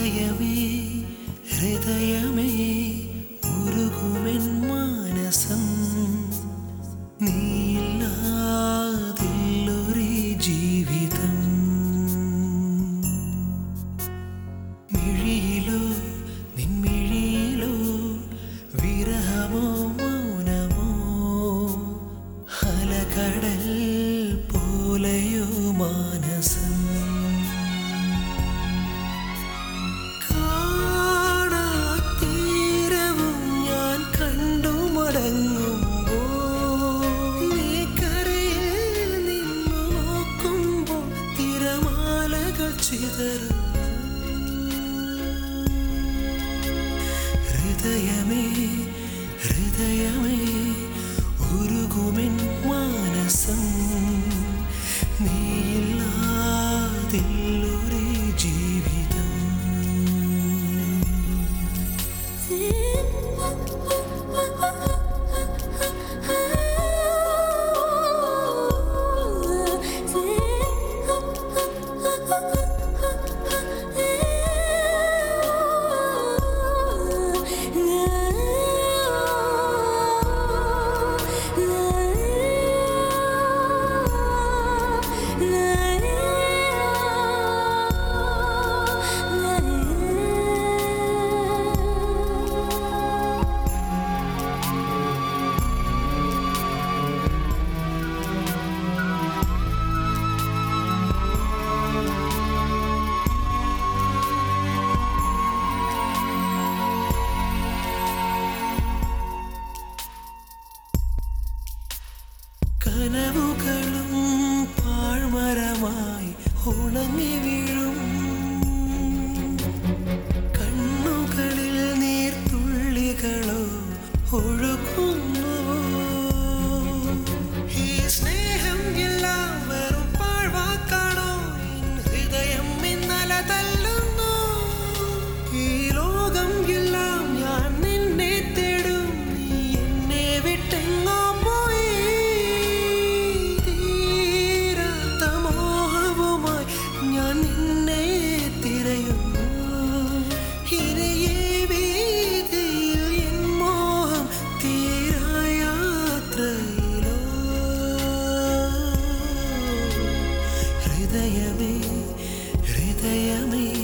ഹൃദയമേ ഹൃദയമേ ഉരുകുമെൻ മാനസം നീയില്ലാതില്ലൊരു ജീവിതം മിഴിയിലോ നിൻമിഴിയിലോ വിരഹമോ മൗനമോ അലകടൽ പോലെയോ മാനസം കാണാത്തീരവും ഞാൻ കണ്ടു മടങ്ങുമ്പോൾ നീ കരയിൽ നിന്നു നോക്കുമ്പോൾ തിരമാലകൾ ചിതറും ഹൃദയമേ ഹൃദയമേ ഉരുകുമെൻ മാനസം നീയില്ലാതില്ലൊരു ജീവിതം കനവുകളും പാഴ്മരമായി ഉണങ്ങി വീഴും കണ്ണുകളിൽ നീർത്തുള്ളികളോ ഒഴുകുന്നുവോ ഈ സ്നേഹം എല്ലാം വെറും പാഴ്വാക്കാണോ എൻ ഹൃദയം ഇന്നലെ തല്ലുന്നു ഈ ലോകം എല്ലാം ഞാൻ നിന്നെ തേടും നീ എന്നെ വിട്ടെങ്ങോ പോയി തീരാത്ത മോഹവുമായി ഞാൻ നിന്നെ തിരയുന്നു ഇനി ഈ വീതിയിൽ എൻ മോഹം തീരാ യാത്രയിലോ ഹൃദയമേ ഹൃദയമേ